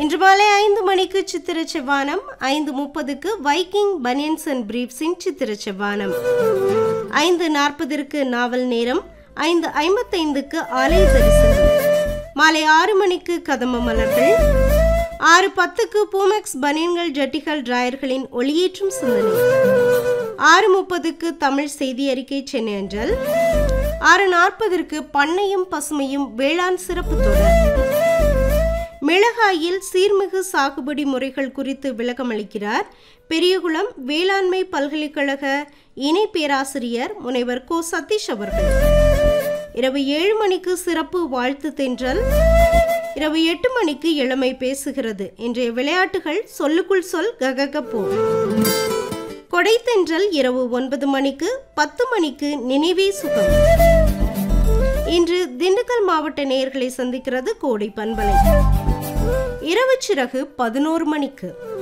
இன்று மாலை ஐந்து மணிக்கு சித்திர செவ்வானம் ஐந்து முப்பதுக்கு வைக்கிங் பனியன்ஸ் அண்ட் பிரீப்ஸின் சித்திர செவ்வானம் ஐந்து நாற்பதற்கு நாவல் நேரம் ஐந்து ஐம்பத்தைந்துக்கு ஆலய தரிசனம் மாலை ஆறு மணிக்கு கதம்ப மலர்கள் ஆறு பத்துக்கு பூமெக்ஸ் பனியன்கள் ஜட்டிகள் டிராயர்களின் ஒளியேற்றும் சிந்தனை ஆறு முப்பதுக்கு தமிழ் செய்தி அறிக்கை சென்னை அஞ்சல் ஆறு நாற்பதற்கு பண்ணையும் பசுமையும் வேளாண் சிறப்பு தொடர் மிளகாயில் சீர்மிகு சாகுபடி முறைகள் குறித்து விளக்கமளிக்கிறார் பெரியகுளம் வேளாண்மை பல்கலைக்கழக இணை பேராசிரியர் முனைவர் கோ சதீஷ் அவர்கள் இரவு ஏழு மணிக்கு சிறப்பு வாழ்த்து தென்றல் இரவு எட்டு மணிக்கு இளமை பேசுகிறது இன்றைய விளையாட்டுகள் சொல்லுக்குள் சொல் கககப்போ கொடைத்தென்றல் இரவு ஒன்பது மணிக்கு பத்து மணிக்கு நினைவே சுகம் இன்று திண்டுக்கல் மாவட்ட நேயர்களை சந்திக்கிறது கோடை பண்பலை இரவு சிறகு பதினோரு மணிக்கு